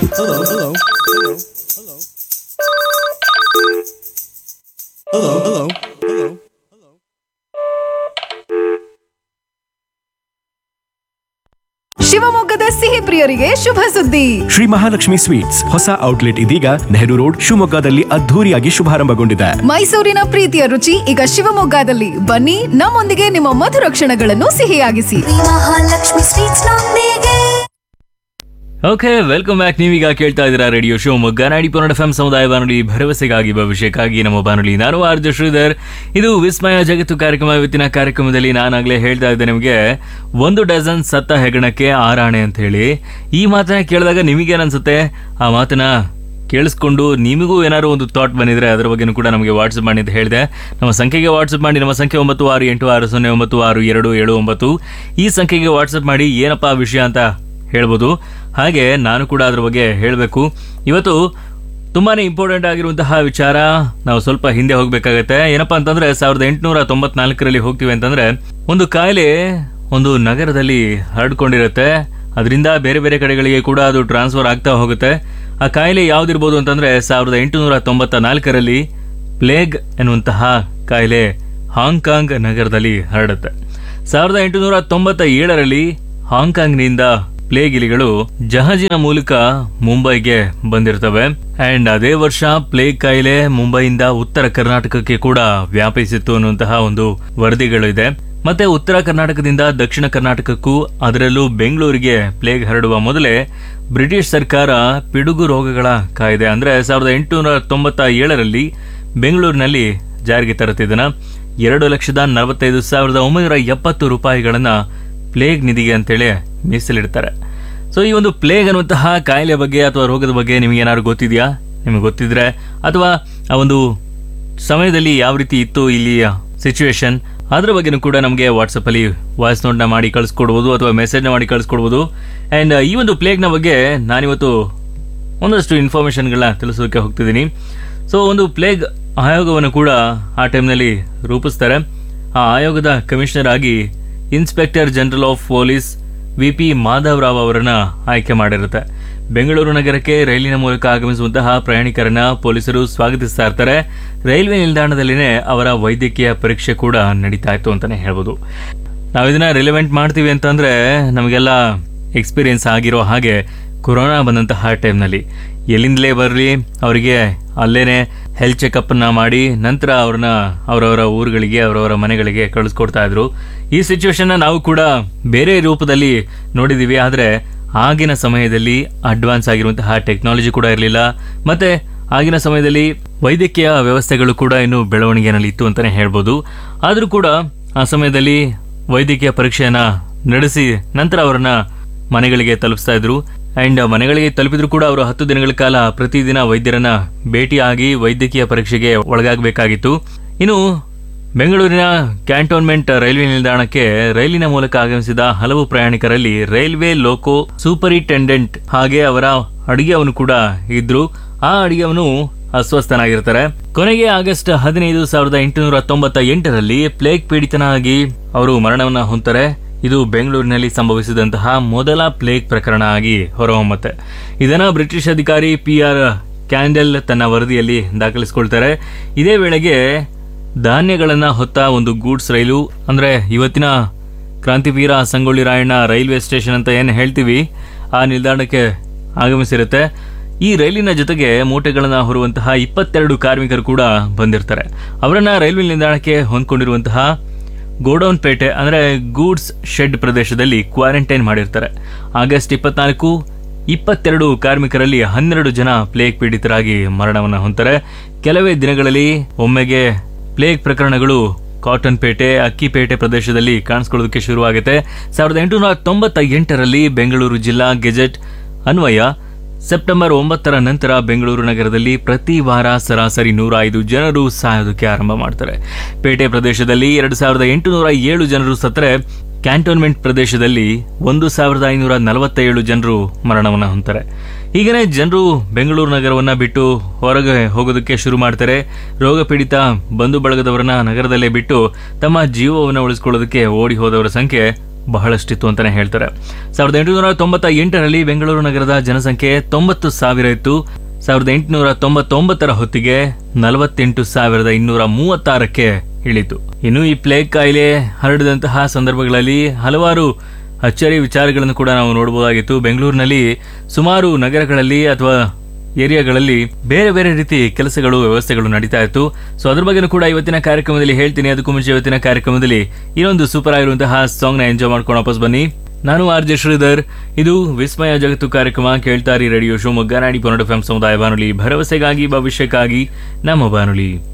Hello. Hello. Hello. Hello. Hello. Hello. ಶಿವಮೊಗ್ಗದ ಸಿಹಿ ಪ್ರಿಯರಿಗೆ ಶುಭ ಸುದ್ದಿ ಶ್ರೀ ಮಹಾಲಕ್ಷ್ಮಿ ಸ್ವೀಟ್ಸ್ ಹೊಸ ಔಟ್ಲೆಟ್ ಇದೀಗ ನೆಹರು ರೋಡ್ ಶಿವಮೊಗ್ಗದಲ್ಲಿ ಅದ್ಧೂರಿಯಾಗಿ ಶುಭಾರಂಭಗೊಂಡಿದೆ ಮೈಸೂರಿನ ಪ್ರೀತಿಯ ರುಚಿ ಈಗ ಶಿವಮೊಗ್ಗದಲ್ಲಿ ಬನ್ನಿ ನಮ್ಮೊಂದಿಗೆ ನಿಮ್ಮ ಮಧುರ ಕ್ಷಣಗಳನ್ನು ಸಿಹಿಯಾಗಿಸಿ ಮಹಾಲಕ್ಷ್ಮಿ ಸ್ವೀಟ್ಸ್ ನೊಂದಿಗೆ ಓಕೆ ವೆಲ್ಕಮ್ ಬ್ಯಾಕ್ ನೀವೀಗ ಕೇಳ್ತಾ ಇದ್ದೀರಾ ರೇಡಿಯೋ ಶಿವಮೊಗ್ಗ ನಾಡಿ ಪೊನ್ನಡ ಎಫ್ ಸಮುದಾಯ ಬಾನುಲಿ ಭರವಸೆಗಾಗಿ ಭವಿಷ್ಯಕ್ಕಾಗಿ ನಮ್ಮ ಬಾನುಲಿ ನಾನು ಆರ್ಜ ಶ್ರೀಧರ್ ಇದು ವಿಸ್ಮಯ ಜಗತ್ತು ಕಾರ್ಯಕ್ರಮ ಇವತ್ತಿನ ಕಾರ್ಯಕ್ರಮದಲ್ಲಿ ನಾನಾಗಲೇ ಹೇಳ್ತಾ ಇದ್ದೆ ನಿಮಗೆ ಒಂದು ಡಜನ್ ಸತ್ತ ಹೆಗಣಕ್ಕೆ ಆರಾಣೆ ಅಂತ ಹೇಳಿ ಈ ಮಾತನ್ನ ಕೇಳಿದಾಗ ನಿಮಗೇನನ್ಸುತ್ತೆ ಆ ಮಾತನ್ನ ಕೇಳಿಸ್ಕೊಂಡು ನಿಮಗೂ ಏನಾದ್ರು ಒಂದು ಥಾಟ್ ಬಂದಿದ್ರೆ ಅದರ ಬಗ್ಗೆನೂ ಕೂಡ ನಮಗೆ ವಾಟ್ಸಪ್ ಮಾಡಿ ಅಂತ ಹೇಳಿದೆ ನಮ್ಮ ಸಂಖ್ಯೆಗೆ ವಾಟ್ಸಪ್ ಮಾಡಿ ನಮ್ಮ ಸಂಖ್ಯೆ ಒಂಬತ್ತು ಆರು ಎಂಟು ಆರು ಸೊನ್ನೆ ಒಂಬತ್ತು ಆರು ಎರಡು ಏಳು ಒಂಬತ್ತು ಈ ಸಂಖ್ಯೆಗೆ ವಾಟ್ಸಪ್ ಮಾಡಿ ಏನಪ್ಪಾ ವಿಷಯ ಅಂತ ಹೇಳ್ಬೋದು ಹಾಗೆ ನಾನು ಕೂಡ ಅದ್ರ ಬಗ್ಗೆ ಹೇಳಬೇಕು ಇವತ್ತು ತುಂಬಾನೇ ಇಂಪಾರ್ಟೆಂಟ್ ಆಗಿರುವಂತಹ ವಿಚಾರ ನಾವು ಸ್ವಲ್ಪ ಹಿಂದೆ ಹೋಗ್ಬೇಕಾಗತ್ತೆ ಏನಪ್ಪಾ ಅಂತಂದ್ರೆ ಸಾವಿರದ ಎಂಟುನೂರ ತೊಂಬತ್ನಾಲ್ಕರಲ್ಲಿ ಹೋಗ್ತೀವಿ ಅಂತಂದ್ರೆ ಒಂದು ಕಾಯಿಲೆ ಒಂದು ನಗರದಲ್ಲಿ ಹರಡ್ಕೊಂಡಿರುತ್ತೆ ಅದರಿಂದ ಬೇರೆ ಬೇರೆ ಕಡೆಗಳಿಗೆ ಕೂಡ ಅದು ಟ್ರಾನ್ಸ್ಫರ್ ಆಗ್ತಾ ಹೋಗುತ್ತೆ ಆ ಕಾಯಿಲೆ ಯಾವ್ದಿರ್ಬೋದು ಅಂತಂದ್ರೆ ಸಾವಿರದ ಎಂಟುನೂರ ತೊಂಬತ್ತ ನಾಲ್ಕರಲ್ಲಿ ಪ್ಲೇಗ್ ಎನ್ನುವಂತಹ ಕಾಯಿಲೆ ಹಾಂಗ್ಕಾಂಗ್ ನಗರದಲ್ಲಿ ಹರಡುತ್ತೆ ಸಾವಿರದ ಎಂಟುನೂರ ತೊಂಬತ್ತ ಏಳರಲ್ಲಿ ಹಾಂಗ್ಕಾಂಗ್ನಿಂದ ಪ್ಲೇಗ್ ಇಲಿಗಳು ಜಹಾಜಿನ ಮೂಲಕ ಮುಂಬೈಗೆ ಬಂದಿರ್ತವೆ ಅಂಡ್ ಅದೇ ವರ್ಷ ಪ್ಲೇಗ್ ಕಾಯಿಲೆ ಮುಂಬೈಯಿಂದ ಉತ್ತರ ಕರ್ನಾಟಕಕ್ಕೆ ಕೂಡ ವ್ಯಾಪಿಸಿತ್ತು ಅನ್ನುವಂತಹ ಒಂದು ವರದಿಗಳಿದೆ ಮತ್ತೆ ಉತ್ತರ ಕರ್ನಾಟಕದಿಂದ ದಕ್ಷಿಣ ಕರ್ನಾಟಕಕ್ಕೂ ಅದರಲ್ಲೂ ಬೆಂಗಳೂರಿಗೆ ಪ್ಲೇಗ್ ಹರಡುವ ಮೊದಲೇ ಬ್ರಿಟಿಷ್ ಸರ್ಕಾರ ಪಿಡುಗು ರೋಗಗಳ ಕಾಯ್ದೆ ಅಂದ್ರೆ ಸಾವಿರದ ಎಂಟುನೂರ ತೊಂಬತ್ತ ಏಳರಲ್ಲಿ ಬೆಂಗಳೂರಿನಲ್ಲಿ ಜಾರಿಗೆ ತರುತ್ತಿದ್ದನ ಎರಡು ಲಕ್ಷದ ನಲವತ್ತೈದು ಸಾವಿರದ ಒಂಬೈನೂರ ಎಪ್ಪತ್ತು ರೂಪಾಯಿಗಳನ್ನ ಪ್ಲೇಗ್ ನಿಧಿಗೆ ಅಂತೇಳಿ ಮೀಸಲಿಡ್ತಾರೆ ಸೊ ಈ ಒಂದು ಪ್ಲೇಗ್ ಅನ್ನುವಂತಹ ಕಾಯಿಲೆ ಬಗ್ಗೆ ಅಥವಾ ರೋಗದ ಬಗ್ಗೆ ನಿಮಗೆ ಏನಾದ್ರು ಗೊತ್ತಿದೆಯಾ ನಿಮಗೆ ಗೊತ್ತಿದ್ರೆ ಅಥವಾ ಆ ಒಂದು ಸಮಯದಲ್ಲಿ ಯಾವ ರೀತಿ ಇತ್ತು ಇಲ್ಲಿಯ ಸಿಚುವೇಶನ್ ಅದ್ರ ಬಗ್ಗೆನೂ ಕೂಡ ನಮಗೆ ವಾಟ್ಸಪ್ ಅಲ್ಲಿ ವಾಯ್ಸ್ ನೋಟ್ನ ಮಾಡಿ ಕಳಿಸ್ಕೊಡ್ಬೋದು ಅಥವಾ ಮೆಸೇಜ್ನ ಮಾಡಿ ಕಳಿಸ್ಕೊಡ್ಬೋದು ಅಂಡ್ ಈ ಒಂದು ಪ್ಲೇಗ್ನ ಬಗ್ಗೆ ನಾನಿವತ್ತು ಒಂದಷ್ಟು ಇನ್ಫಾರ್ಮೇಶನ್ಗಳನ್ನ ತಿಳಿಸೋದಕ್ಕೆ ಹೋಗ್ತಿದ್ದೀನಿ ಸೊ ಒಂದು ಪ್ಲೇಗ್ ಆಯೋಗವನ್ನು ಕೂಡ ಆ ಟೈಮ್ನಲ್ಲಿ ರೂಪಿಸ್ತಾರೆ ಆ ಆಯೋಗದ ಕಮಿಷನರ್ ಆಗಿ inspector general of police V P Madhavarao ಅವರನ್ನ ಆಯ್ಕೆ ಮಾಡಿರುತ್ತೆ ಬೆಂಗಳೂರು ನಗರಕ್ಕೆ ರೈಲಿನ ಮೂಲಕ ಆಗಮಿಸುವಂತಹ ಪ್ರಯಾಣಿಕರನ್ನ ಪೊಲೀಸರು ಸ್ವಾಗತಿಸ್ತಾ ಇರ್ತಾರೆ ರೈಲ್ವೆ ನಿಲ್ದಾಣದಲ್ಲಿನೇ ಅವರ ವೈದ್ಯಕೀಯ ಪರೀಕ್ಷೆ ಕೂಡ ನಡೀತಾ ಇತ್ತು ಅಂತಾನೆ ಹೇಳ್ಬೋದು ನಾವು ಇದನ್ನ ರಿಲೆವೆಂಟ್ ಮಾಡ್ತೀವಿ ಅಂತಂದ್ರೆ ನಮಗೆಲ್ಲ ಎಕ್ಸ್ಪೀರಿಯನ್ಸ್ ಆಗಿರೋ ಹಾಗೆ ಕೊರೋನಾ ಬಂದಂತಹ ಟೈಮ್ನಲ್ಲಿ ಎಲ್ಲಿಂದಲೇ ಬರಲಿ ಅವರಿಗೆ ಅಲ್ಲೇನೆ ಹೆಲ್ತ್ ಚೆಕಪ್ ನ ಮಾಡಿ ನಂತರ ಅವ್ರನ್ನ ಅವರವರ ಊರುಗಳಿಗೆ ಅವರವರ ಮನೆಗಳಿಗೆ ಕಳಿಸ್ಕೊಡ್ತಾ ಇದ್ರು ಈ ಸಿಚುವೇಶನ್ ನಾವು ಕೂಡ ಬೇರೆ ರೂಪದಲ್ಲಿ ನೋಡಿದೀವಿ ಆದ್ರೆ ಆಗಿನ ಸಮಯದಲ್ಲಿ ಅಡ್ವಾನ್ಸ್ ಆಗಿರುವಂತಹ ಟೆಕ್ನಾಲಜಿ ಕೂಡ ಇರಲಿಲ್ಲ ಮತ್ತೆ ಆಗಿನ ಸಮಯದಲ್ಲಿ ವೈದ್ಯಕೀಯ ವ್ಯವಸ್ಥೆಗಳು ಕೂಡ ಇನ್ನು ಬೆಳವಣಿಗೆನಲ್ಲಿ ಇತ್ತು ಅಂತಾನೆ ಹೇಳ್ಬೋದು ಆದ್ರೂ ಕೂಡ ಆ ಸಮಯದಲ್ಲಿ ವೈದ್ಯಕೀಯ ಪರೀಕ್ಷೆಯನ್ನ ನಡೆಸಿ ನಂತರ ಅವರನ್ನ ಮನೆಗಳಿಗೆ ತಲುಪಿಸ್ತಾ ಇದ್ರು ಅಂಡ್ ಮನೆಗಳಿಗೆ ತಲುಪಿದ್ರು ಕೂಡ ಅವರು ಹತ್ತು ದಿನಗಳ ಕಾಲ ಪ್ರತಿದಿನ ವೈದ್ಯರನ್ನ ಭೇಟಿಯಾಗಿ ವೈದ್ಯಕೀಯ ಪರೀಕ್ಷೆಗೆ ಒಳಗಾಗಬೇಕಾಗಿತ್ತು ಇನ್ನು ಬೆಂಗಳೂರಿನ ಕ್ಯಾಂಟೋನ್ಮೆಂಟ್ ರೈಲ್ವೆ ನಿಲ್ದಾಣಕ್ಕೆ ರೈಲಿನ ಮೂಲಕ ಆಗಮಿಸಿದ ಹಲವು ಪ್ರಯಾಣಿಕರಲ್ಲಿ ರೈಲ್ವೆ ಲೋಕೋ ಸೂಪರಿಂಟೆಂಡೆಂಟ್ ಹಾಗೆ ಅವರ ಅಡಿಗೆಯವನು ಕೂಡ ಇದ್ರು ಆ ಅಡಿಗೆಯವನು ಅಸ್ವಸ್ಥನಾಗಿರ್ತಾರೆ ಕೊನೆಗೆ ಆಗಸ್ಟ್ ಹದಿನೈದು ಸಾವಿರದ ಎಂಟುನೂರ ತೊಂಬತ್ತ ಎಂಟರಲ್ಲಿ ಪ್ಲೇಗ್ ಪೀಡಿತನಾಗಿ ಅವರು ಮರಣವನ್ನ ಹೊಂತಾರೆ ಇದು ಬೆಂಗಳೂರಿನಲ್ಲಿ ಸಂಭವಿಸಿದಂತಹ ಮೊದಲ ಪ್ಲೇಗ್ ಪ್ರಕರಣ ಆಗಿ ಹೊರಹೊಮ್ಮತ್ತೆ ಇದನ್ನ ಬ್ರಿಟಿಷ್ ಅಧಿಕಾರಿ ಪಿ ಆರ್ ಕ್ಯಾಂಡೆಲ್ ತನ್ನ ವರದಿಯಲ್ಲಿ ದಾಖಲಿಸಿಕೊಳ್ತಾರೆ ಇದೇ ವೇಳೆಗೆ ಧಾನ್ಯಗಳನ್ನ ಹೊತ್ತ ಒಂದು ಗೂಡ್ಸ್ ರೈಲು ಅಂದ್ರೆ ಇವತ್ತಿನ ಕ್ರಾಂತಿವೀರ ಸಂಗೊಳ್ಳಿ ರಾಯಣ್ಣ ರೈಲ್ವೆ ಸ್ಟೇಷನ್ ಅಂತ ಏನು ಹೇಳ್ತೀವಿ ಆ ನಿಲ್ದಾಣಕ್ಕೆ ಆಗಮಿಸಿರುತ್ತೆ ಈ ರೈಲಿನ ಜೊತೆಗೆ ಮೂಟೆಗಳನ್ನ ಹೊರುವಂತಹ ಇಪ್ಪತ್ತೆರಡು ಕಾರ್ಮಿಕರು ಕೂಡ ಬಂದಿರ್ತಾರೆ ಅವರನ್ನ ರೈಲ್ವೆ ನಿಲ್ದಾಣಕ್ಕೆ ಹೊಂದ್ಕೊಂಡಿರುವಂತಹ ಗೋಡೌನ್ ಪೇಟೆ ಅಂದ್ರೆ ಗೂಡ್ಸ್ ಶೆಡ್ ಪ್ರದೇಶದಲ್ಲಿ ಕ್ವಾರಂಟೈನ್ ಮಾಡಿರ್ತಾರೆ ಆಗಸ್ಟ್ ಇಪ್ಪತ್ನಾಲ್ಕು ಇಪ್ಪತ್ತೆರಡು ಕಾರ್ಮಿಕರಲ್ಲಿ ಹನ್ನೆರಡು ಜನ ಪ್ಲೇಗ್ ಪೀಡಿತರಾಗಿ ಮರಣವನ್ನ ಹೊಂತಾರೆ ಕೆಲವೇ ದಿನಗಳಲ್ಲಿ ಒಮ್ಮೆಗೆ ಪ್ಲೇಗ್ ಪ್ರಕರಣಗಳು ಕಾಟನ್ ಪೇಟೆ ಅಕ್ಕಿಪೇಟೆ ಪ್ರದೇಶದಲ್ಲಿ ಕಾಣಿಸ್ಕೊಳ್ಳೋದಕ್ಕೆ ಶುರುವಾಗುತ್ತೆ ಸಾವಿರದ ಎಂಟುನೂರ ತೊಂಬತ್ತ ಎಂಟರಲ್ಲಿ ಬೆಂಗಳೂರು ಜಿಲ್ಲಾ ಗೆಜೆಟ್ ಅನ್ವಯ ಸೆಪ್ಟೆಂಬರ್ ಒಂಬತ್ತರ ನಂತರ ಬೆಂಗಳೂರು ನಗರದಲ್ಲಿ ಪ್ರತಿ ವಾರ ಸರಾಸರಿ ನೂರ ಐದು ಜನರು ಸಾಯೋದಕ್ಕೆ ಆರಂಭ ಮಾಡ್ತಾರೆ ಪೇಟೆ ಪ್ರದೇಶದಲ್ಲಿ ಎರಡು ಸಾವಿರದ ಎಂಟುನೂರ ಏಳು ಜನರು ಸತ್ತರೆ ಕ್ಯಾಂಟೋನ್ಮೆಂಟ್ ಪ್ರದೇಶದಲ್ಲಿ ಒಂದು ಸಾವಿರದ ಐನೂರ ನಲವತ್ತೇಳು ಜನರು ಮರಣವನ್ನ ಹೊಂತಾರೆ ಹೀಗನೇ ಜನರು ಬೆಂಗಳೂರು ನಗರವನ್ನ ಬಿಟ್ಟು ಹೊರಗೆ ಹೋಗೋದಕ್ಕೆ ಶುರು ಮಾಡ್ತಾರೆ ರೋಗ ಪೀಡಿತ ಬಂಧು ಬಳಗದವರನ್ನ ನಗರದಲ್ಲೇ ಬಿಟ್ಟು ತಮ್ಮ ಜೀವವನ್ನು ಉಳಿಸ್ಕೊಳ್ಳೋದಕ್ಕೆ ಓಡಿ ಹೋದವರ ಸಂಖ್ಯೆ ಬಹಳಷ್ಟಿತ್ತು ಅಂತಾನೆ ಹೇಳ್ತಾರೆ ಸಾವಿರದ ಎಂಟುನೂರ ತೊಂಬತ್ತ ಎಂಟರಲ್ಲಿ ಬೆಂಗಳೂರು ನಗರದ ಜನಸಂಖ್ಯೆ ತೊಂಬತ್ತು ಸಾವಿರ ಇತ್ತು ಸಾವಿರದ ಎಂಟುನೂರ ತೊಂಬತ್ತೊಂಬತ್ತರ ಹೊತ್ತಿಗೆ ನಲವತ್ತೆಂಟು ಸಾವಿರದ ಇನ್ನೂರ ಮೂವತ್ತಾರಕ್ಕೆ ಇಳಿತು ಇನ್ನು ಈ ಪ್ಲೇಗ್ ಕಾಯಿಲೆ ಹರಡಿದಂತಹ ಸಂದರ್ಭಗಳಲ್ಲಿ ಹಲವಾರು ಅಚ್ಚರಿ ವಿಚಾರಗಳನ್ನು ಕೂಡ ನಾವು ನೋಡಬಹುದಾಗಿತ್ತು ಬೆಂಗಳೂರಿನಲ್ಲಿ ಸುಮಾರು ನಗರಗಳಲ್ಲಿ ಅಥವಾ ಏರಿಯಾಗಳಲ್ಲಿ ಬೇರೆ ಬೇರೆ ರೀತಿ ಕೆಲಸಗಳು ವ್ಯವಸ್ಥೆಗಳು ನಡೀತಾ ಇತ್ತು ಸೊ ಅದ್ರ ಬಗ್ಗೆನೂ ಕೂಡ ಇವತ್ತಿನ ಕಾರ್ಯಕ್ರಮದಲ್ಲಿ ಹೇಳ್ತೀನಿ ಅದಕ್ಕೂ ಮುಂಚೆ ಇವತ್ತಿನ ಕಾರ್ಯಕ್ರಮದಲ್ಲಿ ಇನ್ನೊಂದು ಸೂಪರ್ ಆಗಿರುವಂತಹ ಸಾಂಗ್ ನ ಎಂಜಾಯ್ ಮಾಡ್ಕೊಂಡು ವಾಪಸ್ ಬನ್ನಿ ನಾನು ಆರ್ ಜೆ ಶ್ರೀಧರ್ ಇದು ವಿಸ್ಮಯ ಜಗತ್ತು ಕಾರ್ಯಕ್ರಮ ಕೇಳ್ತಾರಿ ರೇಡಿಯೋ ಶಿವಮೊಗ್ಗ ನಾಡಿ ಪೊನ್ನಡ ಎಫ್ ಸಮುದಾಯ ಬಾನುಲಿ ಭರವಸೆಗಾಗಿ ಭವಿಷ್ಯಕ್ಕಾಗಿ ನಮ್ಮ ಬಾನುಲಿ